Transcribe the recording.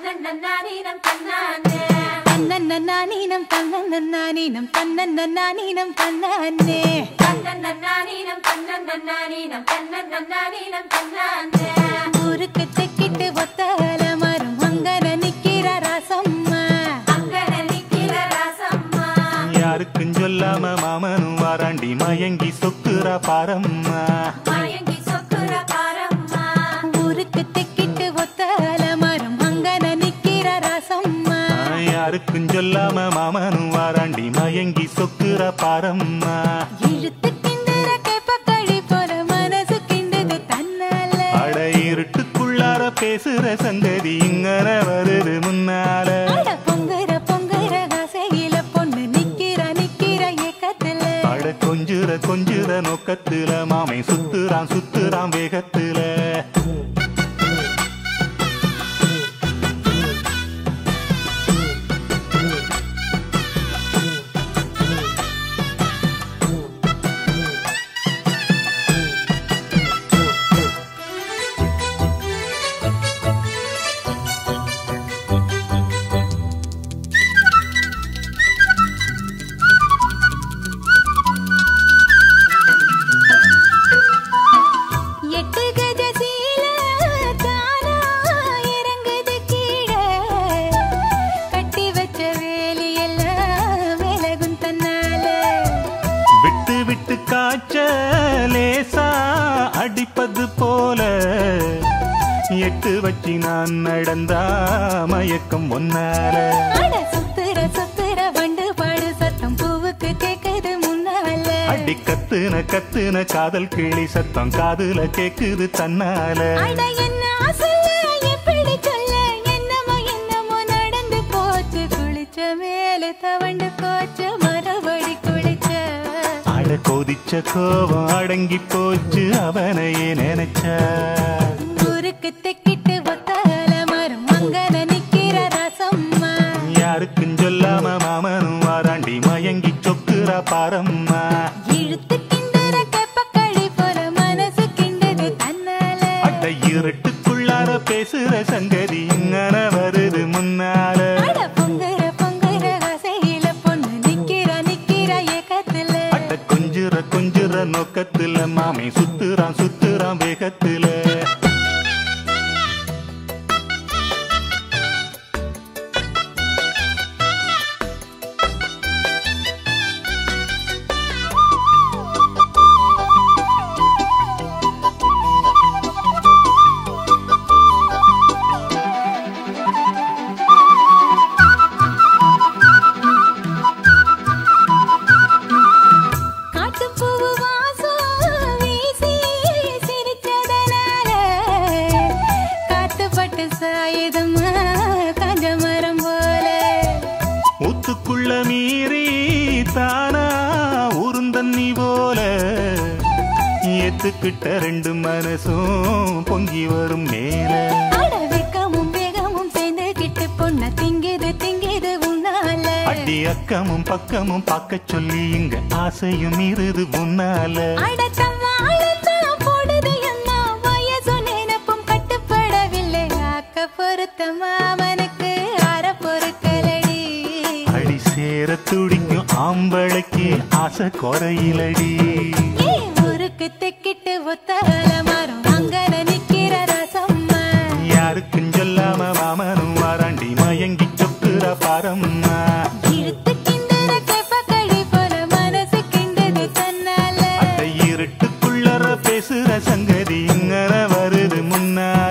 தன்னன்னானீனம் தன்னானே தன்னன்னானீனம் தன்னன்னானீனம் தன்னன்னானீனம் தன்னானே தன்னன்னானீனம் தன்னன்னானீனம் தன்னன்னானீனம் தன்னானே ஊருக்கு தெக்கிட்டு ஒத்தல மரம் அங்கன நிக்கிற ராசம்மா அங்கன நிக்கிற ராசம்மா யாருக்கும் சொல்லாம மாமனும் வாராண்டி மயங்கி சொக்குற பாரம்மா மயங்கி சொக்குற பாரம்மா ஊருக்கு தெக்கிட்டு ஒத்தல மரம் அங்கன நிக்கிற ராசம்மா யாருக்கும் சொல்லாம மாமனும் வாராண்டி மயங்கி சொக்குற பாரம்மா இழுத்து கிண்டுற கேப்பக்களி போல மனசு கிண்டுது தன்னால அட இருட்டுக்குள்ளார பேசுற சங்கதி இங்கன வருது முன்னால அட பொங்குற பொங்குற ஆசையில பொண்ணு நிக்கிற நிக்கிற ஏக்கத்துல அட கொஞ்சுற கொஞ்சுற நோக்கத்துல மாமை சுத்துறான் சுத்துறான் வேகத்துல எட்டு கஜ சீல தானா இறங்குது கீழே கட்டி வச்ச வேலி எல்லாம் விலகும் தன்னால விட்டு விட்டு காய்ச்ச லேசா அடிப்பது போல எட்டு வச்சு நான் நடந்தா மயக்கம் ஒன்னால அட சுத்துற சுத்துற வண்டு பாடு சத்தம் பூவுக்கு கேக்குது முன்னால அடி கத்துன கத்துன காதல் கிளி சத்தம் காதுல கேக்குது தன்னால அட என்ன சொல்ல எப்படி சொல்ல என்னமோ என்னமோ நடந்து போச்சு குளிச்ச மேல தவண்டு போச்சு மறுபடி குளிச்ச அட கொதிச்ச கோபம் அடங்கி போச்சு அவனையே நினைச்ச ஊருக்கு தெக்கிட்டு ஒத்தல மரம் அங்கன நிக்கிற ரசம்மா யாருக்கும் சொல்லாம மாமனும் வாராண்டி மயங்கி சொக்குற பாரம்மா இழுத்து கிண்டுற கேப்பக்களி போல மனசு கிண்டுது தன்னால அட இருட்டுக்குள்ளார பேசுற சங்கதி இங்கன வருது முன்னால அட பொங்குற பொங்குற ஆசையில பொண்ணு நிக்கிற நிக்கிற ஏக்கத்துல அட கொஞ்சுற கொஞ்சுற நோக்கத்துல மாமை சுத்துறான் சுத்துறான் வேகத்துல காட்டுப்பூவு வாசம் வீசி சிரிச்சதனால காத்துப்பட்டு சாயுதமா காஞ்ச மரம் போல ஊத்துக்குள்ள மீறி தானா உருந்தண்ணி போல ஏத்துக்கிட்ட ரெண்டு மனசும் பொங்கி வரும் மேல அட வெக்கமும் வேகமும் சேர்ந்து கிட்டு பொண்ண திங்கிது திங்கிது உன்னால அடி அக்கமும் பக்கமும் பார்க்க சொல்லி இங்க ஆசையும் இருது உன்னால அடத்தம்மா அழுத்தம் போடுது அம்மா வயசு நினைப்பும் கட்டுப்படவில்லை ஆக்க பொருத்த மாமனுக்கு அற பொறுக்கலடி அடி சேர துடிக்கும் ஆம்பளைக்கு ஆசை குறையிலடி ஏ ஊருக்கு தெக்கிட்டு ஒத்தல மரம் அங்கன நிக்கிற ரசம்மா யாருக்கும் சொல்லாம மாமனும் வாராண்டி மயங்கி சொக்குற பாரம்மா இழுத்து கிண்டுற கேப்பக்களி போல மனசு கிண்டுது தன்னால அட இருட்டுக்குள்ளற பேசுற சங்கதி இங்கன வருது முன்னால